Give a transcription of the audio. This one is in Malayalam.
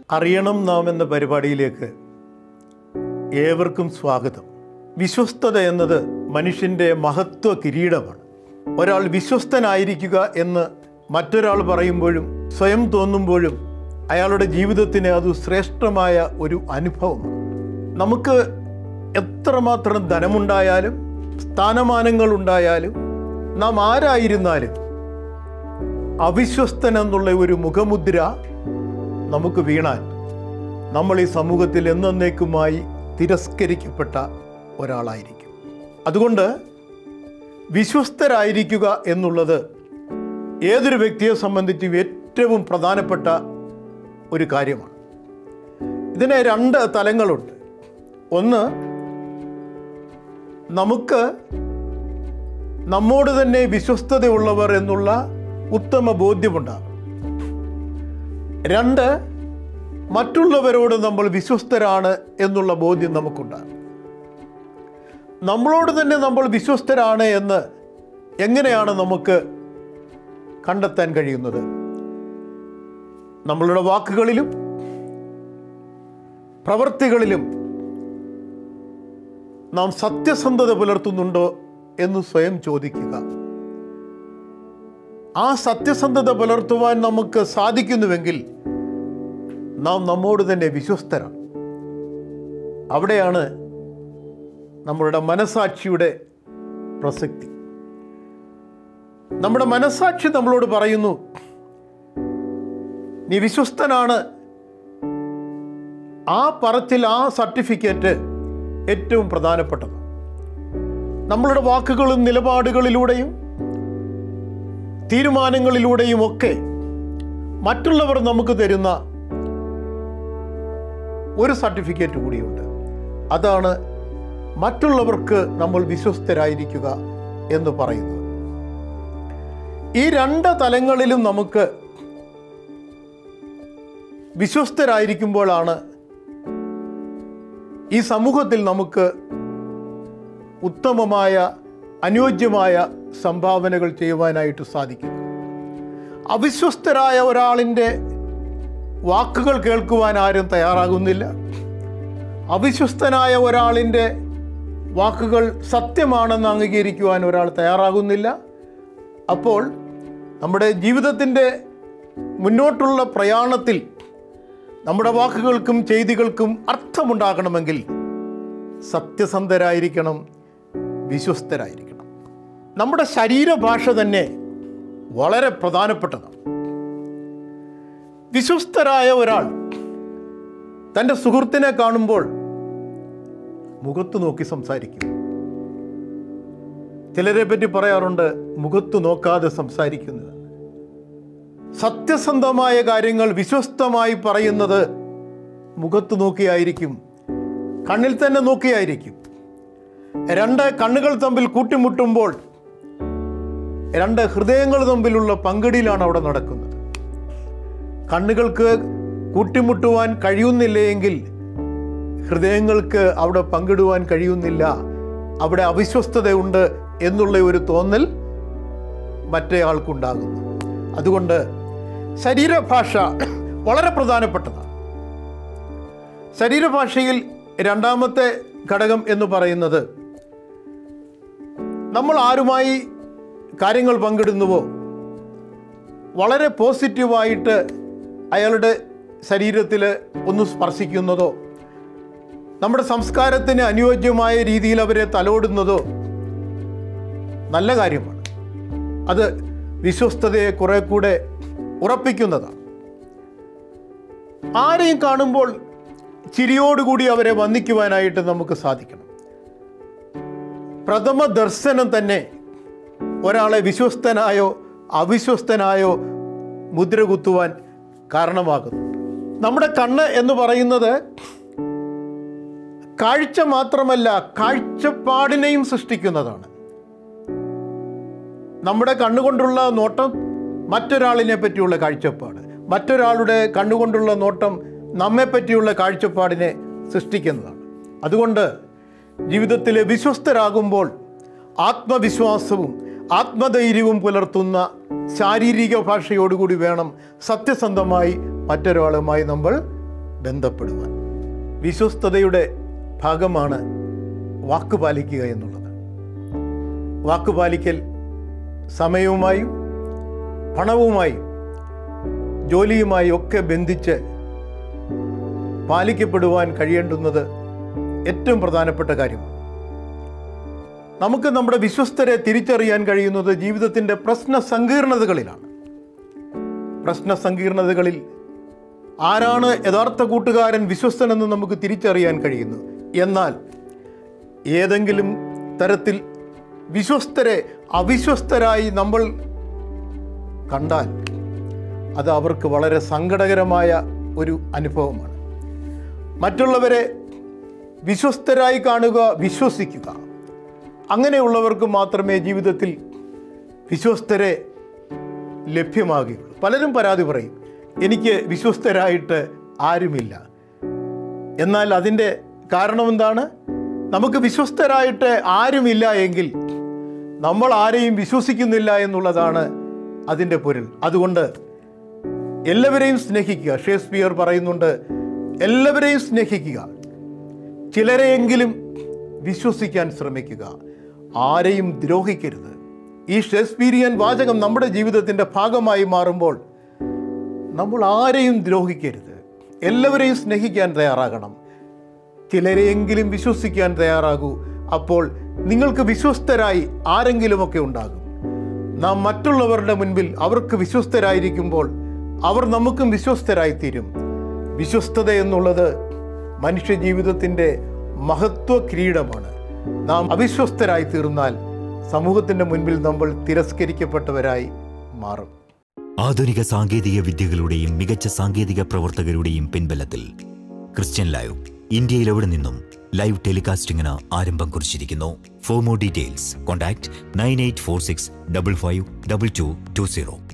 അറിയണം നാം എന്ന പരിപാടിയിലേക്ക് ഏവർക്കും സ്വാഗതം വിശ്വസ്തത എന്നത് മനുഷ്യൻ്റെ മഹത്വ കിരീടമാണ് ഒരാൾ വിശ്വസ്തനായിരിക്കുക എന്ന് മറ്റൊരാൾ പറയുമ്പോഴും സ്വയം തോന്നുമ്പോഴും അയാളുടെ ജീവിതത്തിന് അത് ശ്രേഷ്ഠമായ ഒരു അനുഭവമാണ് നമുക്ക് എത്രമാത്രം ധനമുണ്ടായാലും സ്ഥാനമാനങ്ങൾ ഉണ്ടായാലും നാം ആരായിരുന്നാലും അവിശ്വസ്തൻ എന്നുള്ള ഒരു മുഖമുദ്ര നമുക്ക് വീണാൽ നമ്മൾ ഈ സമൂഹത്തിൽ എന്നേക്കുമായി തിരസ്കരിക്കപ്പെട്ട ഒരാളായിരിക്കും അതുകൊണ്ട് വിശ്വസ്തരായിരിക്കുക എന്നുള്ളത് ഏതൊരു വ്യക്തിയെ സംബന്ധിച്ചും ഏറ്റവും പ്രധാനപ്പെട്ട ഒരു കാര്യമാണ് ഇതിന് രണ്ട് തലങ്ങളുണ്ട് ഒന്ന് നമുക്ക് നമ്മോട് തന്നെ വിശ്വസ്തതയുള്ളവർ എന്നുള്ള ഉത്തമ ബോധ്യമുണ്ടാകും രണ്ട് മറ്റുള്ളവരോട് നമ്മൾ വിശ്വസ്തരാണ് എന്നുള്ള ബോധ്യം നമുക്കുണ്ടാകും നമ്മളോട് തന്നെ നമ്മൾ വിശ്വസ്തരാണ് എന്ന് എങ്ങനെയാണ് നമുക്ക് കണ്ടെത്താൻ കഴിയുന്നത് നമ്മളുടെ വാക്കുകളിലും പ്രവൃത്തികളിലും നാം സത്യസന്ധത പുലർത്തുന്നുണ്ടോ എന്ന് സ്വയം ചോദിക്കുക ആ സത്യസന്ധത പുലർത്തുവാൻ നമുക്ക് സാധിക്കുന്നുവെങ്കിൽ നാം നമ്മോട് തന്നെ വിശ്വസ്തരാണ് അവിടെയാണ് നമ്മളുടെ മനസാക്ഷിയുടെ പ്രസക്തി നമ്മുടെ മനസാക്ഷി നമ്മളോട് പറയുന്നു നീ വിശ്വസ്തനാണ് ആ പറച്ചിൽ ആ സർട്ടിഫിക്കറ്റ് ഏറ്റവും പ്രധാനപ്പെട്ടത് നമ്മളുടെ വാക്കുകളും നിലപാടുകളിലൂടെയും തീരുമാനങ്ങളിലൂടെയും ഒക്കെ മറ്റുള്ളവർ നമുക്ക് തരുന്ന ഒരു സർട്ടിഫിക്കറ്റ് കൂടിയുണ്ട് അതാണ് മറ്റുള്ളവർക്ക് നമ്മൾ വിശ്വസ്തരായിരിക്കുക എന്ന് പറയുന്നത് ഈ രണ്ട് തലങ്ങളിലും നമുക്ക് വിശ്വസ്തരായിരിക്കുമ്പോഴാണ് ഈ സമൂഹത്തിൽ നമുക്ക് ഉത്തമമായ അനുയോജ്യമായ സംഭാവനകൾ ചെയ്യുവാനായിട്ട് സാധിക്കും അവിശ്വസ്തരായ ഒരാളിൻ്റെ വാക്കുകൾ കേൾക്കുവാൻ ആരും തയ്യാറാകുന്നില്ല അവിശ്വസ്തനായ ഒരാളിൻ്റെ വാക്കുകൾ സത്യമാണെന്ന് അംഗീകരിക്കുവാൻ ഒരാൾ തയ്യാറാകുന്നില്ല അപ്പോൾ നമ്മുടെ ജീവിതത്തിൻ്റെ മുന്നോട്ടുള്ള പ്രയാണത്തിൽ നമ്മുടെ വാക്കുകൾക്കും ചെയ്തികൾക്കും അർത്ഥമുണ്ടാകണമെങ്കിൽ സത്യസന്ധരായിരിക്കണം വിശ്വസ്തരായിരിക്കണം നമ്മുടെ ശരീരഭാഷ തന്നെ വളരെ പ്രധാനപ്പെട്ടതാണ് വിശ്വസ്തരായ ഒരാൾ തൻ്റെ സുഹൃത്തിനെ കാണുമ്പോൾ മുഖത്ത് നോക്കി സംസാരിക്കും ചിലരെ പറ്റി പറയാറുണ്ട് മുഖത്ത് നോക്കാതെ സംസാരിക്കുന്നത് സത്യസന്ധമായ കാര്യങ്ങൾ വിശ്വസ്തമായി പറയുന്നത് മുഖത്ത് നോക്കിയായിരിക്കും കണ്ണിൽ തന്നെ നോക്കിയായിരിക്കും രണ്ട് കണ്ണുകൾ തമ്മിൽ കൂട്ടിമുട്ടുമ്പോൾ രണ്ട് ഹൃദയങ്ങൾ തമ്മിലുള്ള പങ്കിടിയിലാണ് അവിടെ നടക്കുന്നത് കണ്ണുകൾക്ക് കൂട്ടിമുട്ടുവാൻ കഴിയുന്നില്ല എങ്കിൽ ഹൃദയങ്ങൾക്ക് അവിടെ പങ്കിടുവാൻ കഴിയുന്നില്ല അവിടെ അവിശ്വസ്തതയുണ്ട് എന്നുള്ള ഒരു തോന്നൽ മറ്റേ ആൾക്കുണ്ടാകുന്നു അതുകൊണ്ട് ശരീരഭാഷ വളരെ പ്രധാനപ്പെട്ടതാണ് ശരീരഭാഷയിൽ രണ്ടാമത്തെ ഘടകം എന്ന് പറയുന്നത് നമ്മൾ ആരുമായി കാര്യങ്ങൾ പങ്കിടുന്നുവോ വളരെ പോസിറ്റീവായിട്ട് അയാളുടെ ശരീരത്തിൽ ഒന്ന് സ്പർശിക്കുന്നതോ നമ്മുടെ സംസ്കാരത്തിന് അനുയോജ്യമായ രീതിയിൽ അവരെ തലോടുന്നതോ നല്ല കാര്യമാണ് അത് വിശ്വസ്തതയെ കുറെ കൂടെ ഉറപ്പിക്കുന്നതാണ് ആരെയും കാണുമ്പോൾ ചിരിയോടുകൂടി അവരെ വന്ദിക്കുവാനായിട്ട് നമുക്ക് സാധിക്കണം പ്രഥമ ദർശനം തന്നെ ഒരാളെ വിശ്വസ്തനായോ അവിശ്വസ്തനായോ മുദ്ര കുത്തുവാൻ കാരണമാകുന്നു നമ്മുടെ കണ്ണ് എന്ന് പറയുന്നത് കാഴ്ച മാത്രമല്ല കാഴ്ചപ്പാടിനെയും സൃഷ്ടിക്കുന്നതാണ് നമ്മുടെ കണ്ണുകൊണ്ടുള്ള നോട്ടം മറ്റൊരാളിനെ പറ്റിയുള്ള കാഴ്ചപ്പാട് മറ്റൊരാളുടെ കണ്ണുകൊണ്ടുള്ള നോട്ടം നമ്മെ പറ്റിയുള്ള കാഴ്ചപ്പാടിനെ സൃഷ്ടിക്കുന്നതാണ് അതുകൊണ്ട് ജീവിതത്തിൽ വിശ്വസ്തരാകുമ്പോൾ ആത്മവിശ്വാസവും ആത്മധൈര്യവും പുലർത്തുന്ന ശാരീരിക ഭാഷയോടുകൂടി വേണം സത്യസന്ധമായി മറ്റൊരാളുമായി നമ്മൾ ബന്ധപ്പെടുവാൻ വിശ്വസ്തതയുടെ ഭാഗമാണ് വാക്ക് പാലിക്കുക എന്നുള്ളത് വാക്ക് പാലിക്കൽ സമയവുമായും പണവുമായും ജോലിയുമായി ഒക്കെ ബന്ധിച്ച് പാലിക്കപ്പെടുവാൻ കഴിയേണ്ടുന്നത് ഏറ്റവും പ്രധാനപ്പെട്ട കാര്യമാണ് നമുക്ക് നമ്മുടെ വിശ്വസ്തരെ തിരിച്ചറിയാൻ കഴിയുന്നത് ജീവിതത്തിൻ്റെ പ്രശ്ന സങ്കീർണതകളിലാണ് പ്രശ്ന സങ്കീർണതകളിൽ ആരാണ് യഥാർത്ഥ കൂട്ടുകാരൻ വിശ്വസ്തനെന്ന് നമുക്ക് തിരിച്ചറിയാൻ കഴിയുന്നു എന്നാൽ ഏതെങ്കിലും തരത്തിൽ വിശ്വസ്തരെ അവിശ്വസ്തരായി നമ്മൾ കണ്ടാൽ അത് അവർക്ക് വളരെ സങ്കടകരമായ ഒരു അനുഭവമാണ് മറ്റുള്ളവരെ വിശ്വസ്തരായി കാണുക വിശ്വസിക്കുക അങ്ങനെയുള്ളവർക്ക് മാത്രമേ ജീവിതത്തിൽ വിശ്വസ്തരെ ലഭ്യമാകുകയുള്ളൂ പലരും പരാതി പറയും എനിക്ക് വിശ്വസ്തരായിട്ട് ആരുമില്ല എന്നാൽ അതിൻ്റെ കാരണം എന്താണ് നമുക്ക് വിശ്വസ്തരായിട്ട് ആരുമില്ല എങ്കിൽ നമ്മൾ ആരെയും വിശ്വസിക്കുന്നില്ല എന്നുള്ളതാണ് അതിൻ്റെ പൊരുൾ അതുകൊണ്ട് എല്ലാവരെയും സ്നേഹിക്കുക ഷേക്സ്പിയർ പറയുന്നുണ്ട് എല്ലാവരെയും സ്നേഹിക്കുക ചിലരെയെങ്കിലും വിശ്വസിക്കാൻ ശ്രമിക്കുക ആരെയും ദ്രോഹിക്കരുത് ഈ ഷേക്സ്പീരിയൻ വാചകം നമ്മുടെ ജീവിതത്തിൻ്റെ ഭാഗമായി മാറുമ്പോൾ നമ്മൾ ആരെയും ദ്രോഹിക്കരുത് എല്ലാവരെയും സ്നേഹിക്കാൻ തയ്യാറാകണം ചിലരെയെങ്കിലും വിശ്വസിക്കാൻ തയ്യാറാകൂ അപ്പോൾ നിങ്ങൾക്ക് വിശ്വസ്തരായി ആരെങ്കിലുമൊക്കെ ഉണ്ടാകും നാം മറ്റുള്ളവരുടെ മുൻപിൽ അവർക്ക് വിശ്വസ്തരായിരിക്കുമ്പോൾ അവർ നമുക്കും വിശ്വസ്തരായി തീരും വിശ്വസ്തത എന്നുള്ളത് മനുഷ്യ ജീവിതത്തിൻ്റെ മഹത്വ കിരീടമാണ് നാം അവിശ്വസ്തരായി തീർന്നാൽ സമൂഹത്തിൻ്റെ മുൻപിൽ നമ്മൾ തിരസ്കരിക്കപ്പെട്ടവരായി മാറും ആധുനിക സാങ്കേതിക വിദ്യകളുടെയും മികച്ച സാങ്കേതിക പ്രവർത്തകരുടെയും പിൻബലത്തിൽ ക്രിസ്ത്യൻ ലൈവ് ഇന്ത്യയിൽ എവിടെ നിന്നും ലൈവ് ടെലികാസ്റ്റിംഗിന് ആരംഭം കുറിച്ചിരിക്കുന്നു for more details contact nine eight four six double five double two two zero